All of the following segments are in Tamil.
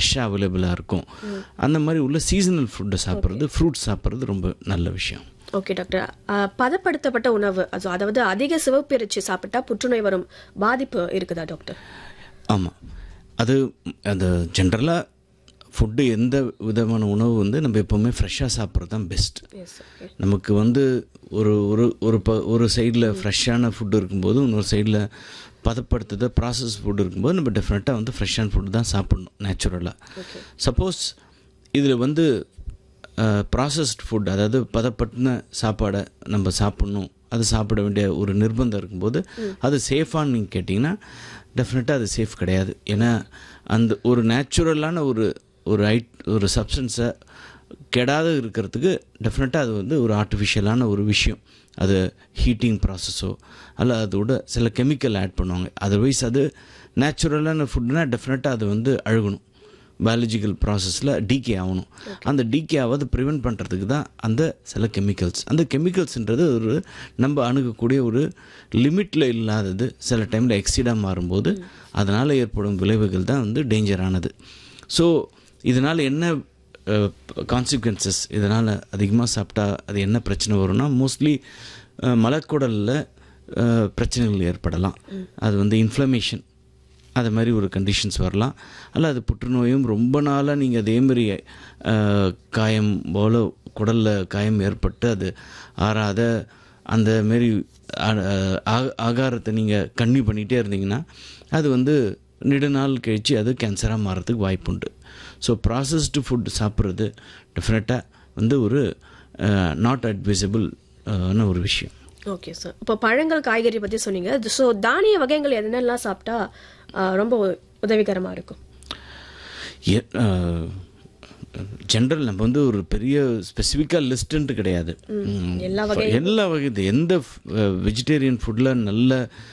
ஃப்ரெஷ்ஷாக அவைலபிளாக இருக்கும் அந்த மாதிரி உள்ள சீசனல் ஃபுட்டை சாப்பிட்றது ஃப்ரூட்ஸ் சாப்பிட்றது ரொம்ப நல்ல விஷயம் ஓகே டாக்டர் அஹ், பதப்படுத்தப்பட்ட உணவு அது- அதாவது அதிக சிவப்பு இறைச்சி சாப்பிட்டா புற்றுநோய் வரும் பாதிப்பு இருக்குதா டாக்டர் ஆமாம் அது அது ஜென்ரலாக ஃபுட்டு எந்த விதமான உணவு வந்து நம்ம எப்போவுமே ஃப்ரெஷ்ஷாக சாப்பிட்றது தான் பெஸ்ட் எஸ் ஓகே நமக்கு வந்து ஒரு ஒரு ஒரு ப ஒரு சைடில் ஃப்ரெஷ்ஷான ஃபுட்டு இருக்கும்போது இன்னொரு சைடில் பதப்படுத்துத ப்ராசஸ் ஃபுட் இருக்கும்போது நம்ம டெஃபினட்டாக வந்து ஃப்ரெஷ்ஷான ஃபுட்டு தான் சாப்பிடணும் நேச்சுரலாக சப்போஸ் இதில் வந்து ப்ராசஸ்ட் ஃபுட் அதாவது பதப்படுத்தின சாப்பாடை நம்ம சாப்பிடணும் அது சாப்பிட வேண்டிய ஒரு நிர்பந்தம் இருக்கும்போது அது சேஃபான்னு நீங்கள் கேட்டிங்கன்னா டெஃபினட்டாக அது சேஃப் கிடையாது ஏன்னா அந்த ஒரு நேச்சுரலான ஒரு ஒரு ஐட் ஒரு சப்ஸ்டன்ஸை கெடாத இருக்கிறதுக்கு டெஃபினட்டாக அது வந்து ஒரு ஆர்டிஃபிஷியலான ஒரு விஷயம் அது ஹீட்டிங் ப்ராசஸோ அல்ல அதோட சில கெமிக்கல் ஆட் பண்ணுவாங்க அதர்வைஸ் அது நேச்சுரலான ஃபுட்னா டெஃபினட்டாக அது வந்து அழுகணும் பயாலஜிக்கல் ப்ராசஸில் டீகே ஆகணும் அந்த டீகே ஆகாத ப்ரிவெண்ட் பண்ணுறதுக்கு தான் அந்த சில கெமிக்கல்ஸ் அந்த கெமிக்கல்ஸ்ன்றது ஒரு நம்ம அணுகக்கூடிய ஒரு லிமிட்டில் இல்லாதது சில டைமில் எக்ஸிடாக மாறும்போது அதனால் ஏற்படும் விளைவுகள் தான் வந்து டேஞ்சரானது ஸோ இதனால் என்ன கான்சிக்வன்சஸ் இதனால் அதிகமாக சாப்பிட்டா அது என்ன பிரச்சனை வரும்னா மோஸ்ட்லி மலக்குடலில் பிரச்சனைகள் ஏற்படலாம் அது வந்து இன்ஃப்ளமேஷன் அது மாதிரி ஒரு கண்டிஷன்ஸ் வரலாம் அல்ல அது புற்றுநோயும் ரொம்ப நாளாக நீங்கள் அதே மாதிரி அஹ், காயம் போல் குடலில் காயம் ஏற்பட்டு அது ஆறாத அந்த மாரி ஆ- ஆ- ஆகாரத்தை நீங்கள் கண்ணி பண்ணிகிட்டே இருந்தீங்கன்னா அது வந்து நெடுநாள் கழித்து அது கேன்சராக மாறதுக்கு வாய்ப்புண்டு ஸோ ப்ராசஸ்டு ஃபுட் சாப்பிட்றது டெஃபினட்டாக வந்து ஒரு நாட் அட்வைசபிள் ஒரு விஷயம் ஓகே சார் இப்போ பழங்கள் காய்கறி பத்தி சொன்னீங்க ஸோ தானிய வகைகள் என்னெல்லாம் சாப்பிட்டா அஹ், ரொம்ப உதவிகரமா இருக்கும் ஜென்ரல் நம்ம வந்து ஒரு பெரிய ஸ்பெசிஃபிக்காக லிஸ்ட்டுன்ட்டு கிடையாது ம். எல்லா எல்லா வகை இது எந்த வெஜிடேரியன் ஃபுட்டில் நல்ல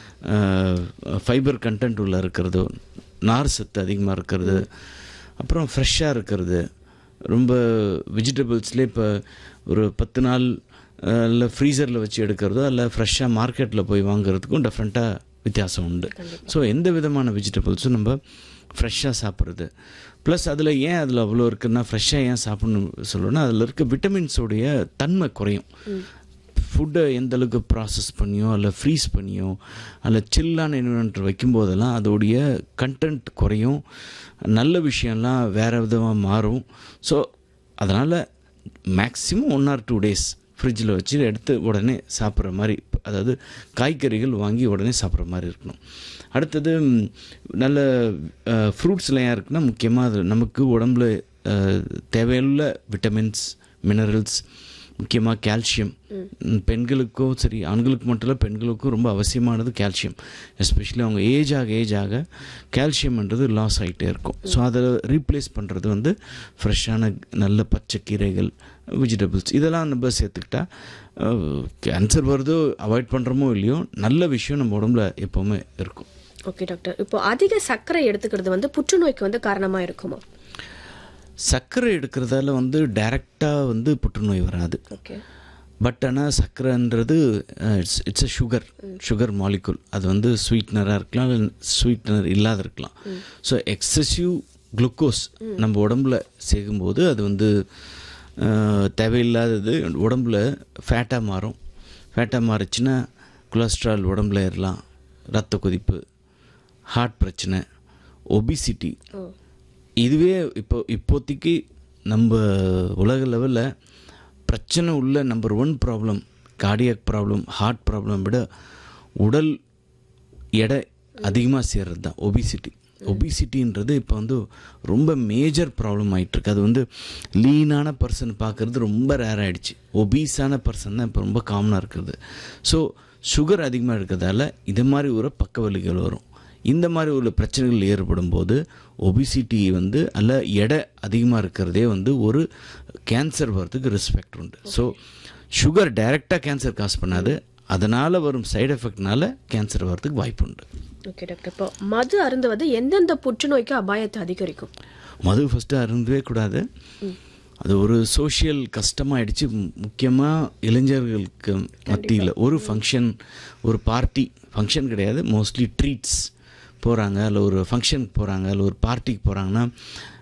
ஃபைபர் கண்டென்ட் உள்ள இருக்கிறதோ நார் சத்து அதிகமாக இருக்கிறது அப்புறம் ஃப்ரெஷ்ஷாக இருக்கிறது ரொம்ப வெஜிடபிள்ஸ்லேயே இப்போ ஒரு பத்து நாள் இல்லை ஃப்ரீசரில் வச்சு எடுக்கிறதோ இல்லை ஃப்ரெஷ்ஷாக மார்க்கெட்டில் போய் வாங்குறதுக்கும் டிஃப்ரெண்ட்டாக வித்தியாசம் உண்டு ஸோ எந்த விதமான வெஜிடபிள்ஸும் நம்ம ஃப்ரெஷ்ஷாக சாப்பிட்றது ப்ளஸ் அதில் ஏன் அதில் அவ்வளோ இருக்குன்னா ஃப்ரெஷ்ஷாக ஏன் சாப்பிடணும் சொல்லணும்னா அதில் இருக்க விட்டமின்ஸோடைய தன்மை குறையும் ஃபுட்டை எந்த அளவுக்கு ப்ராசஸ் பண்ணியோ அல்ல ஃப்ரீஸ் பண்ணியோ அல்ல சில்லான என்விரான்மெண்ட் வைக்கும்போதெல்லாம் அதோடைய கண்டென்ட் குறையும் நல்ல விஷயம்லாம் வேறு விதமாக மாறும் ஸோ அதனால் maximum one or two days ஃப்ரிட்ஜில் வச்சு எடுத்து உடனே சாப்பிட்ற மாதிரி அதாவது காய்கறிகள் வாங்கி உடனே சாப்பிட்ற மாதிரி இருக்கணும் அடுத்தது ம், நல்ல ஃப்ரூட்ஸ்லாம் ஏன் இருக்குன்னா முக்கியமாக அது நமக்கு உடம்புல அஹ், தேவையுள்ள விட்டமின்ஸ் மினரல்ஸ் முக்கியமாக கால்சியம் பெண்களுக்கும் சரி ஆண்களுக்கு மட்டும் இல்லை பெண்களுக்கும் ரொம்ப அவசியமானது கால்சியம் எஸ்பெஷலி அவங்க ஏஜ் ஆக ஏஜ் ஆக கால்சியம்ன்றது லாஸ் ஆகிட்டே இருக்கும் ஸோ அதை ரீப்ளேஸ் பண்ணுறது வந்து ஃப்ரெஷ்ஷான நல்ல பச்சை கீரைகள் வெஜிடபிள்ஸ் இதெல்லாம் நம்ம சேர்த்துக்கிட்டா கேன்சர் வருதோ அவாய்ட் பண்ணுறோமோ இல்லையோ நல்ல விஷயம் நம்ம உடம்புல எப்போவுமே இருக்கும் ஓகே டாக்டர் இப்போ அதிக சர்க்கரை எடுத்துக்கிறது வந்து புற்றுநோய்க்கு வந்து காரணமா இருக்குமா சர்க்கரை எடுக்கிறதால வந்து டைரெக்டாக வந்து புற்றுநோய் வராது ஓகே பட் ஆனால் சர்க்கரைன்றது it's it's uh sugar sugar molecule அது வந்து ஸ்வீட்னராக இருக்கலாம் இல்லை ஸ்வீட்னர் இல்லாத இருக்கலாம் ஸோ எக்ஸசிவ் குளுக்கோஸ் நம்ம உடம்புல சேர்க்கும்போது அது வந்து அஹ், தேவையில்லாதது உடம்புல ஃபேட்டாக மாறும் ஃபேட்டாக மாறுச்சுன்னா கொலஸ்ட்ரால் உடம்புல ஏறலாம் ரத்த கொதிப்பு ஹார்ட் பிரச்சனை ஒபிசிட்டி ஓ இதுவே இப்போ இப்போதைக்கு நம்ம உலக லெவலில் பிரச்சனை உள்ள number one problem cardiac problem heart problem விட உடல் எடை அதிகமாக சேர்றது தான் ஒபிசிட்டி ஒபிசிட்டின்றது இப்போ வந்து ரொம்ப மேஜர் ப்ராப்ளம் ஆகிட்டுருக்கு அது வந்து லீனான பர்சன் பார்க்குறது ரொம்ப ரேர் ஆகிடுச்சு ஒபீஸான பர்சன் தான் இப்போ ரொம்ப காமனாக இருக்கிறது ஸோ சுகர் அதிகமாக இருக்கிறதால இது மாதிரி ஒரு பக்க வலிகள் வரும் இந்த மாதிரி உள்ள பிரச்சனைகள் ஏற்படும் போது ஒபிசிட்டி வந்து அல்ல எடை அதிகமாக இருக்கிறதே வந்து ஒரு கேன்சர் வர்றதுக்கு ரெஸ்பெக்ட் உண்டு ஸோ சுகர் டைரெக்டாக கேன்சர் காஸ் பண்ணாது அதனால் வரும் சைடு எஃபெக்ட்னால கேன்சர் வர்றதுக்கு வாய்ப்பு உண்டு ஓகே டாக்டர் இப்போ மது அருந்துவது எந்தெந்த புற்றுநோய்க்கு அபாயத்தை அதிகரிக்கும் மது ஃபஸ்ட்டு அருந்தவே கூடாது அது ஒரு சோஷியல் கஷ்டமாயிடுச்சு முக்கியமாக இளைஞர்களுக்கு மத்தியில் ஒரு ஃபங்க்ஷன் ஒரு பார்ட்டி ஃபங்க்ஷன் கிடையாது மோஸ்ட்லி ட்ரீட்ஸ் போகிறாங்க இல்லை ஒரு ஃபங்க்ஷனுக்கு போகிறாங்க இல்லை ஒரு பார்ட்டிக்கு போகிறாங்கன்னா